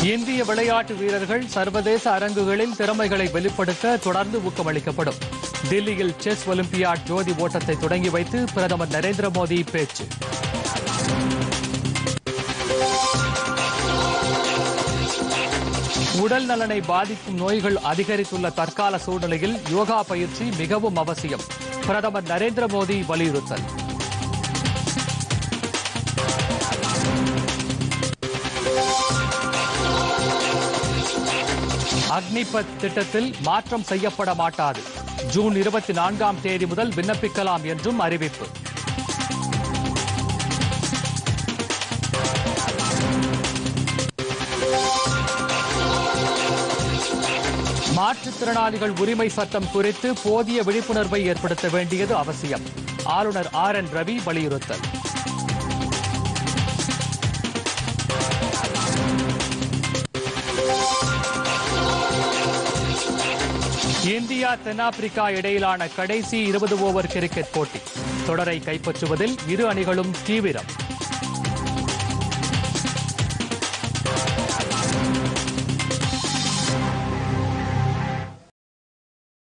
இந்திய விளையாட்டு வீரர்கள் சர்வதேச அரங்குகளில் திறமைகளை வெளிப்படுத்த தொடர்ந்து ஊக்கமளிக்கப்படும் தில்லியில் செஸ் ஒலிம்பியாட் ஜோதி ஓட்டத்தை தொடங்கி வைத்து பிரதமர் நரேந்திர மோடி பேச்சு உடல் நலனை பாதிக்கும் நோய்கள் அதிகரித்துள்ள தற்கால சூழ்நிலையில் யோகா பயிற்சி மிகவும் அவசியம் பிரதமர் நரேந்திர மோடி வலியுறுத்தல் அக்னிபத் திட்டத்தில் மாற்றம் செய்யப்பட மாட்டாது ஜூன் இருபத்தி நான்காம் தேதி முதல் விண்ணப்பிக்கலாம் என்றும் அறிவிப்பு மாற்றுத்திறனாளிகள் உரிமை சட்டம் குறித்து போதிய விழிப்புணர்வை ஏற்படுத்த வேண்டியது அவசியம் ஆளுநர் ஆர் என் ரவி வலியுறுத்தல் இந்தியா தென்னாப்பிரிக்கா இடையிலான கடைசி இருபது ஓவர் கிரிக்கெட் போட்டி தொடரை கைப்பற்றுவதில் இரு அணிகளும் தீவிரம்